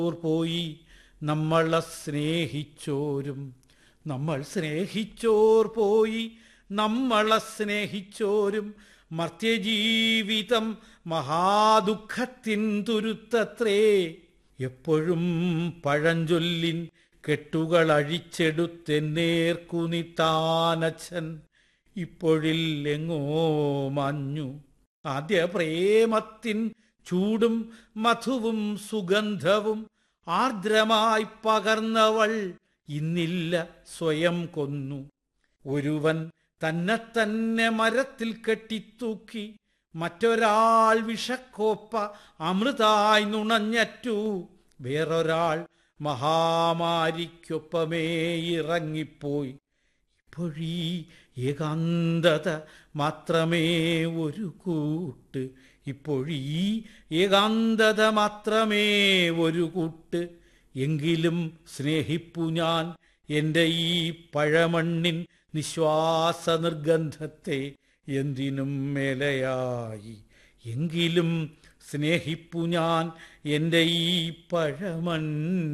or പോയി നമ്മളെ സ്നേഹിച്ചോരും നമ്മൾ സ്നേഹിച്ചോർ പോയി നമ്മളെ സ്നേഹിച്ചോരും മർത്യജീവിതം മഹാദുഃഖത്തിൻ തുരുത്തത്രേ എപ്പോഴും പഴഞ്ചൊല്ലിൻ കെട്ടുകൾ അഴിച്ചെടുത്തെന്നേർക്കുനിത്താനച്ഛൻ ഇപ്പോഴില്ലെങ്ങോ മഞ്ഞു ആദ്യ പ്രേമത്തിൻ ചൂടും മധുവും സുഗന്ധവും ആർദ്രമായി പകർന്നവൾ ഇന്നില്ല സ്വയം കൊന്നു ഒരുവൻ തന്നെ തന്നെ മരത്തിൽ കെട്ടിത്തൂക്കി മറ്റൊരാൾ വിഷക്കോപ്പ അമൃതായി നുണഞ്ഞറ്റു വേറൊരാൾ മഹാമാരിക്കൊപ്പമേ ഇറങ്ങിപ്പോയി ഇപ്പോഴീ ഏകാന്തത മാത്രമേ ഒരു കൂട്ട് ഇപ്പോഴീ ഏകാന്തത മാത്രമേ ഒരു കൂട്ട് എങ്കിലും സ്നേഹിപ്പു ഞാൻ എൻ്റെ ഈ പഴമണ്ണിൻ നിശ്വാസ നിർഗന്ധത്തെ എന്തിനും മേലയായി എങ്കിലും സ്നേഹിപ്പു ഞാൻ എൻ്റെ ഈ പഴമൺ